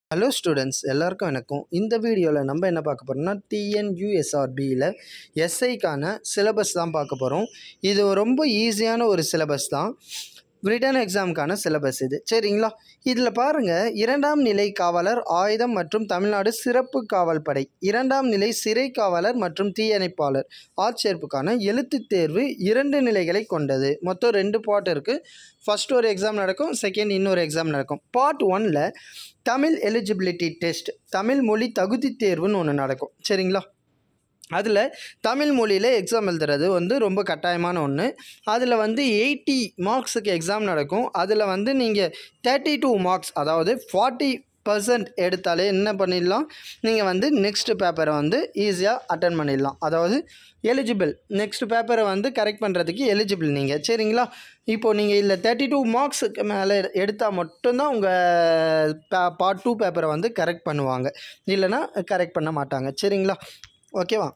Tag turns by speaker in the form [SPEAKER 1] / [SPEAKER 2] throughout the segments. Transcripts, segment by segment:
[SPEAKER 1] hello students எல்லாருக்கும் வணக்கம் இந்த வீடியோவில் நம்ம என்ன பார்க்க போகிறோம்னா டிஎன்யூஎஸ்ஆர்பியில் எஸ்ஐக்கான சிலபஸ் தான் பார்க்க போகிறோம் இது ரொம்ப ஈஸியான ஒரு சிலபஸ் தான் ரிட்டன் எக்ஸாமுக்கான சிலபஸ் இது சரிங்களா இதில் பாருங்கள் இரண்டாம் நிலை காவலர் ஆயுதம் மற்றும் தமிழ்நாடு சிறப்பு காவல் படை இரண்டாம் நிலை சிறை காவலர் மற்றும் தீயணைப்பாளர் ஆட்சேர்ப்புக்கான எழுத்துத் தேர்வு இரண்டு நிலைகளை கொண்டது மொத்தம் ரெண்டு பார்ட் இருக்குது ஃபர்ஸ்ட் ஒரு எக்ஸாம் நடக்கும் செகண்ட் இன்னொரு எக்ஸாம் நடக்கும் பார்ட் ஒனில் தமிழ் எலிஜிபிலிட்டி டெஸ்ட் தமிழ் மொழி தகுதி தேர்வுன்னு ஒன்று நடக்கும் சரிங்களா அதில் தமிழ் மொழியில் எக்ஸாம் எழுதுறது வந்து ரொம்ப கட்டாயமான ஒன்று அதில் வந்து எயிட்டி மார்க்ஸுக்கு எக்ஸாம் நடக்கும் அதில் வந்து நீங்கள் தேர்ட்டி டூ மார்க்ஸ் அதாவது ஃபார்ட்டி பர்சன்ட் எடுத்தாலே என்ன பண்ணிடலாம் நீங்கள் வந்து நெக்ஸ்ட் பேப்பரை வந்து ஈஸியாக அட்டன் பண்ணிடலாம் அதாவது எலிஜிபிள் நெக்ஸ்ட் பேப்பரை வந்து கரெக்ட் பண்ணுறதுக்கு எலிஜிபிள் நீங்கள் சரிங்களா இப்போது நீங்கள் இதில் தேர்ட்டி டூ மார்க்ஸுக்கு மேலே எடுத்தால் மட்டும்தான் உங்கள் பார்ட் டூ பேப்பரை வந்து கரெக்ட் பண்ணுவாங்க இல்லைன்னா கரெக்ட் பண்ண மாட்டாங்க சரிங்களா ஓகேவா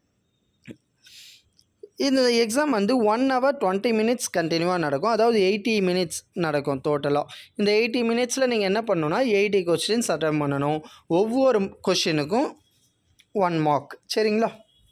[SPEAKER 1] இந்த எக்ஸாம் வந்து ஒன் ஹவர் டுவெண்ட்டி மினிட்ஸ் கண்டினியூவாக நடக்கும் அதாவது எயிட்டி மினிட்ஸ் நடக்கும் டோட்டலாக இந்த எயிட்டி மினிட்ஸில் நீங்கள் என்ன பண்ணணும்னா எயிட்டி கொஸ்டின்ஸ் அட்டன் பண்ணணும் ஒவ்வொரு கொஷினுக்கும் ஒன் மார்க் சரிங்களா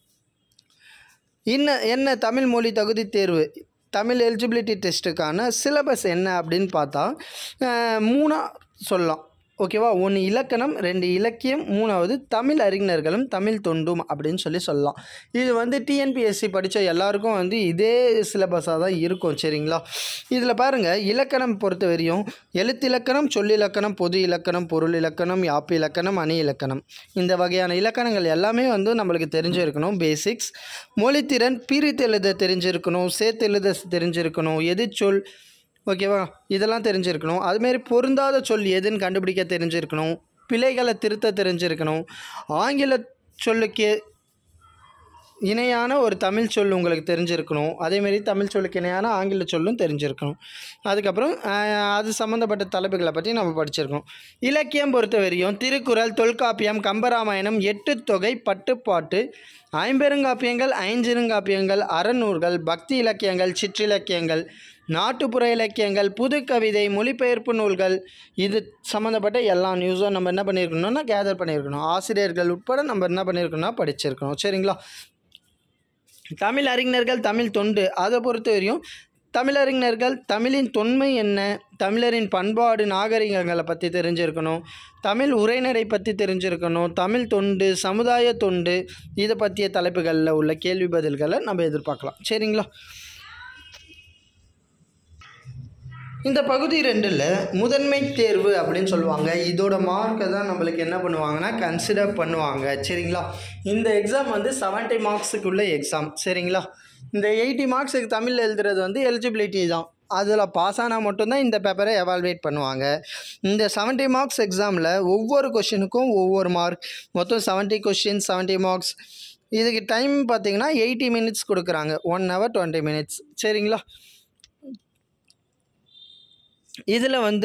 [SPEAKER 1] இன்ன என்ன தமிழ் மொழி தகுதி தேர்வு தமிழ் எலிஜிபிலிட்டி டெஸ்ட்டுக்கான சிலபஸ் என்ன அப்படின்னு பார்த்தா மூணாக சொல்லலாம் ஓகேவா ஒன்று இலக்கணம் ரெண்டு இலக்கியம் மூணாவது தமிழ் அறிஞர்களும் தமிழ் தொண்டும் அப்படின்னு சொல்லி சொல்லலாம் இது வந்து டிஎன்பிஎஸ்சி படித்த எல்லாருக்கும் வந்து இதே சிலபஸாக தான் இருக்கும் சரிங்களா இதில் பாருங்கள் இலக்கணம் பொறுத்த வரையும் எழுத்திலக்கணம் சொல்லிலக்கணம் பொது இலக்கணம் பொருள் இலக்கணம் யாப்பு இலக்கணம் அணி இலக்கணம் இந்த வகையான இலக்கணங்கள் எல்லாமே வந்து நம்மளுக்கு தெரிஞ்சிருக்கணும் பேசிக்ஸ் மொழித்திறன் பிரித்தெழுத தெரிஞ்சிருக்கணும் சேர்த்தெழுத தெரிஞ்சிருக்கணும் எதிர்ச்சொல் ஓகேவா இதெல்லாம் தெரிஞ்சிருக்கணும் அதுமாரி பொருந்தாத சொல் எதுன்னு கண்டுபிடிக்க தெரிஞ்சிருக்கணும் பிழைகளை திருத்த தெரிஞ்சிருக்கணும் ஆங்கில சொல்லுக்கு இணையான ஒரு தமிழ் சொல் உங்களுக்கு தெரிஞ்சிருக்கணும் அதேமாரி தமிழ் சொல்லுக்கு இணையான ஆங்கில சொல்லும் தெரிஞ்சிருக்கணும் அதுக்கப்புறம் அது சம்மந்தப்பட்ட தலைப்புகளை பற்றி நம்ம படிச்சிருக்கோம் இலக்கியம் பொறுத்த வரையும் திருக்குறள் தொல்காப்பியம் கம்பராமாயணம் எட்டு தொகை பட்டுப்பாட்டு ஐம்பெருங்காப்பியங்கள் ஐஞ்சிருங்காப்பியங்கள் அறநூறுகள் பக்தி இலக்கியங்கள் சிற்றிலக்கியங்கள் நாட்டுப்புற இலக்கியங்கள் புது கவிதை மொழிபெயர்ப்பு நூல்கள் இது சம்மந்தப்பட்ட எல்லா நியூஸும் நம்ம என்ன பண்ணியிருக்கணும்னா கேதர் பண்ணியிருக்கணும் ஆசிரியர்கள் உட்பட நம்ம என்ன பண்ணியிருக்கணும்னா படிச்சிருக்கணும் சரிங்களா தமிழ் அறிஞர்கள் தமிழ் தொண்டு அதை பொறுத்த வரையும் தமிழறிஞர்கள் தமிழின் தொன்மை என்ன தமிழரின் பண்பாடு நாகரிகங்களை பற்றி தெரிஞ்சிருக்கணும் தமிழ் உரைநடை பற்றி தெரிஞ்சிருக்கணும் தமிழ் தொண்டு சமுதாய தொண்டு இதை பற்றிய தலைப்புகளில் உள்ள கேள்வி பதில்களை நம்ம எதிர்பார்க்கலாம் சரிங்களா இந்த பகுதி ரெண்டில் முதன்மை தேர்வு அப்படின்னு சொல்லுவாங்க இதோட மார்க்கை தான் நம்மளுக்கு என்ன பண்ணுவாங்கன்னா கன்சிடர் பண்ணுவாங்க சரிங்களா இந்த எக்ஸாம் வந்து செவன்ட்டி மார்க்ஸுக்குள்ள எக்ஸாம் சரிங்களா இந்த எயிட்டி மார்க்ஸுக்கு தமிழ் எழுதுறது வந்து எலிஜிபிலிட்டி தான் அதில் பாஸ் ஆனால் மட்டும்தான் இந்த பேப்பரை எவால்வேட் பண்ணுவாங்க இந்த செவன்ட்டி மார்க்ஸ் எக்ஸாமில் ஒவ்வொரு கொஷினுக்கும் ஒவ்வொரு மார்க் மொத்தம் செவன்ட்டி கொஷின் செவன்ட்டி மார்க்ஸ் இதுக்கு டைம் பார்த்தீங்கன்னா எயிட்டி மினிட்ஸ் கொடுக்குறாங்க ஒன் ஹவர் டுவெண்ட்டி மினிட்ஸ் சரிங்களா இதில் வந்து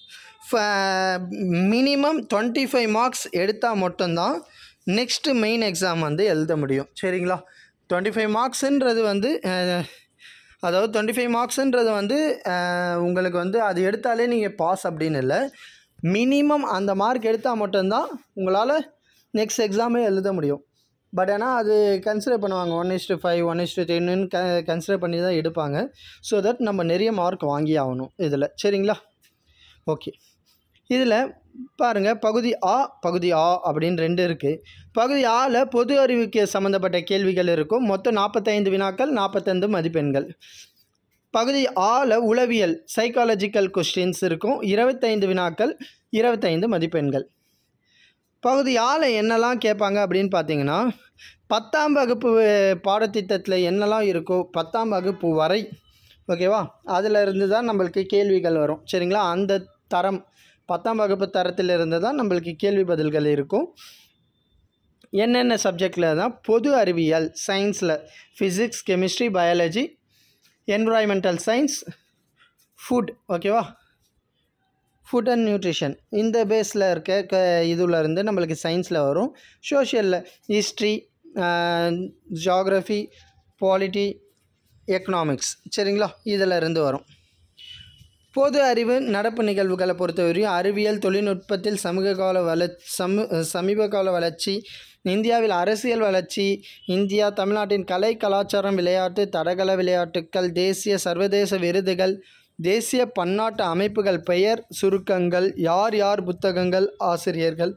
[SPEAKER 1] மினிமம் டுவெண்ட்டி ஃபைவ் மார்க்ஸ் எடுத்தால் மட்டும்தான் நெக்ஸ்ட்டு மெயின் எக்ஸாம் வந்து எழுத முடியும் சரிங்களா டுவெண்ட்டி ஃபைவ் மார்க்ஸுன்றது வந்து அதாவது டுவெண்ட்டி ஃபைவ் மார்க்ஸுன்றது வந்து உங்களுக்கு வந்து அது எடுத்தாலே நீங்கள் பாஸ் அப்படின்னு இல்லை மினிமம் அந்த மார்க் எடுத்தால் மட்டும்தான் உங்களால் நெக்ஸ்ட் எக்ஸாமே எழுத முடியும் பட் ஆனால் அது கன்சிடர் பண்ணுவாங்க one is to five one is to டென்னு க கன்சிடர் பண்ணி தான் எடுப்பாங்க ஸோ தட் நம்ம நிறைய மார்க் வாங்கி ஆகணும் இதில் சரிங்களா ஓகே இதில் பாருங்கள் பகுதி ஆ பகுதி ஆ அப்படின்னு ரெண்டு இருக்குது பகுதி ஆவில் பொது அறிவுக்கு சம்மந்தப்பட்ட கேள்விகள் இருக்கும் மொத்தம் நாற்பத்தைந்து வினாக்கள் நாற்பத்தைந்து மதிப்பெண்கள் பகுதி ஆவில் உளவியல் சைக்காலஜிக்கல் கொஸ்டின்ஸ் இருக்கும் இருபத்தைந்து வினாக்கள் இருபத்தைந்து மதிப்பெண்கள் பகுதி ஆள என்னெல்லாம் கேட்பாங்க அப்படின்னு பார்த்தீங்கன்னா பத்தாம் வகுப்பு பாடத்திட்டத்தில் என்னெல்லாம் இருக்கோ பத்தாம் வகுப்பு வரை ஓகேவா அதில் இருந்து தான் நம்மளுக்கு கேள்விகள் வரும் சரிங்களா அந்த தரம் பத்தாம் வகுப்பு தரத்தில் இருந்து தான் நம்மளுக்கு கேள்வி பதில்கள் இருக்கும் என்னென்ன சப்ஜெக்டில் தான் பொது அறிவியல் சயின்ஸில் physics chemistry biology environmental science food ஓகேவா ஃபுட் அண்ட் நியூட்ரிஷன் இந்த பேஸில் இருக்க க இதில் இருந்து நம்மளுக்கு சயின்ஸில் வரும் சோஷியலில் ஹிஸ்ட்ரி ஜாகிரஃபி பாலிட்டி எக்கனாமிக்ஸ் சரிங்களா இதில் இருந்து வரும் பொது அறிவு நடப்பு நிகழ்வுகளை பொறுத்தவரையும் அறிவியல் தொழில்நுட்பத்தில் சமூக கால வள சமு சமீப கால வளர்ச்சி இந்தியாவில் அரசியல் வளர்ச்சி இந்தியா தமிழ்நாட்டின் கலை கலாச்சாரம் விளையாட்டு தடகள விளையாட்டுக்கள் தேசிய சர்வதேச விருதுகள் தேசிய பன்னாட்டு அமைப்புகள் பெயர் சுருக்கங்கள் யார் யார் புத்தகங்கள் ஆசிரியர்கள்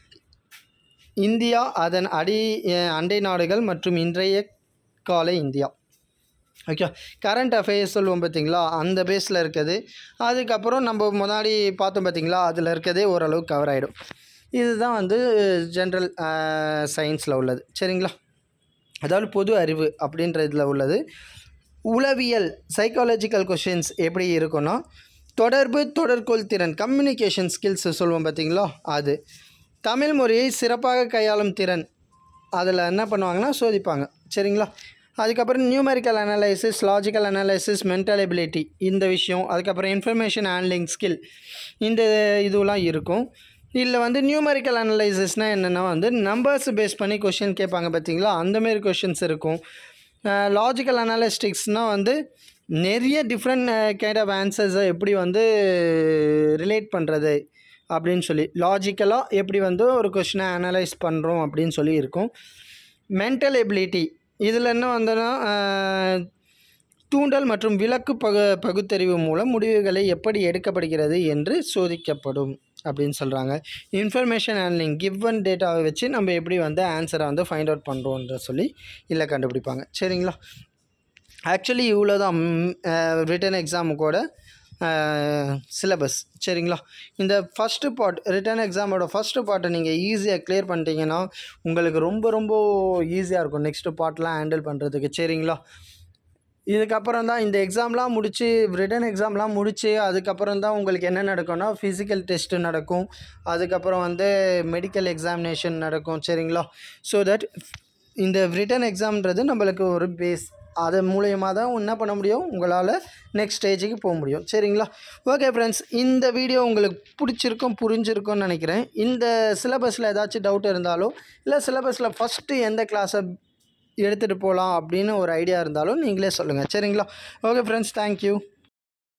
[SPEAKER 1] இந்தியா அதன் அடி அஹ், அண்டை நாடுகள் மற்றும் இன்றைய கால இந்தியா ஓகே கரண்ட் அஃபேர்ஸ் சொல்லுவோம் பார்த்தீங்களா அந்த பேஸில் இருக்குது அதுக்கப்புறம் நம்ம முன்னாடி பார்த்தோம் பார்த்தீங்களா அதில் இருக்கிறதே ஓரளவு கவர் ஆகிடும் இதுதான் வந்து ஜென்ரல் சயின்ஸில் உள்ளது சரிங்களா அதாவது பொது அறிவு அப்படின்ற இதில் உள்ளது உளவியல் சைக்காலஜிக்கல் கொஷின்ஸ் எப்படி இருக்குன்னா தொடர்பு தொடர்கொள் திறன் கம்யூனிகேஷன் ஸ்கில்ஸ் சொல்லுவோம் பார்த்தீங்களா அது தமிழ் மொழியை சிறப்பாக கையாளும் திறன் அதில் என்ன பண்ணுவாங்கன்னா சோதிப்பாங்க சரிங்களா அதுக்கப்புறம் numerical analysis logical analysis mental ability இந்த விஷயம் அதுக்கப்புறம் இன்ஃபர்மேஷன் ஹேண்ட்லிங் ஸ்கில் இந்த இதுவெலாம் இருக்கும் இதில் வந்து நியூமெரிக்கல் அனலைசிஸ்னால் என்னென்னா வந்து நம்பர்ஸ் பேஸ் பண்ணி கொஷின் கேட்பாங்க பார்த்தீங்களா அந்தமாரி கொஷின்ஸ் இருக்கும் லாஜிக்கல் அனாலிஸ்டிக்ஸ்னால் வந்து நிறைய டிஃப்ரெண்ட் கைண்ட் ஆஃப் ஆன்சர்ஸை எப்படி வந்து ரிலேட் பண்ணுறது அப்படின்னு சொல்லி லாஜிக்கலாக எப்படி வந்து ஒரு கொஷினை அனலைஸ் பண்ணுறோம் அப்படின்னு சொல்லி இருக்கும் மென்டல் எபிலிட்டி இதில் என்ன வந்தோன்னா தூண்டல் மற்றும் விலக்கு பகு பகுத்தறிவு மூலம் முடிவுகளை எப்படி எடுக்கப்படுகிறது என்று சோதிக்கப்படும் அப்படின்னு சொல்கிறாங்க இன்ஃபர்மேஷன் ஹேண்ட்லிங் கிவன் டேட்டாவை வச்சு நம்ம எப்படி வந்து ஆன்சரை வந்து ஃபைண்ட் அவுட் பண்ணுறோன்ற சொல்லி இல்லை கண்டுபிடிப்பாங்க சரிங்களா ஆக்சுவலி இவ்வளோ தான் ரிட்டன் எக்ஸாமுக்கோட சிலபஸ் சரிங்களா இந்த ஃபஸ்ட்டு பார்ட் ரிட்டன் எக்ஸாமோட ஃபஸ்ட்டு பார்ட்டை நீங்கள் ஈஸியாக கிளியர் பண்ணிட்டீங்கன்னா உங்களுக்கு ரொம்ப ரொம்ப ஈஸியாக இருக்கும் நெக்ஸ்ட்டு பார்ட்லாம் ஹேண்டில் பண்ணுறதுக்கு சரிங்களா இதுக்கப்புறம் தான் இந்த எக்ஸாம்லாம் முடித்து ரிட்டன் எக்ஸாம்லாம் முடித்து அதுக்கப்புறம் தான் உங்களுக்கு என்ன நடக்கும்னா ஃபிசிக்கல் டெஸ்ட்டு நடக்கும் அதுக்கப்புறம் வந்து மெடிக்கல் எக்ஸாமினேஷன் நடக்கும் சரிங்களா ஸோ தட் இந்த ரிட்டன் எக்ஸாம்ன்றது நம்மளுக்கு ஒரு பேஸ் அது மூலயமா தான் என்ன பண்ண முடியும் உங்களால் நெக்ஸ்ட் ஸ்டேஜுக்கு போக முடியும் சரிங்களா ஓகே ஃப்ரெண்ட்ஸ் இந்த வீடியோ உங்களுக்கு பிடிச்சிருக்கும் புரிஞ்சிருக்கும்னு நினைக்கிறேன் இந்த சிலபஸில் ஏதாச்சும் டவுட் இருந்தாலோ இல்லை சிலபஸில் ஃபஸ்ட்டு எந்த கிளாஸை எடுத்துகிட்டு போகலாம் அப்படின்னு ஒரு ஐடியா இருந்தாலும் நீங்களே சொல்லுங்கள் சரிங்களா ஓகே ஃப்ரெண்ட்ஸ் தேங்க்யூ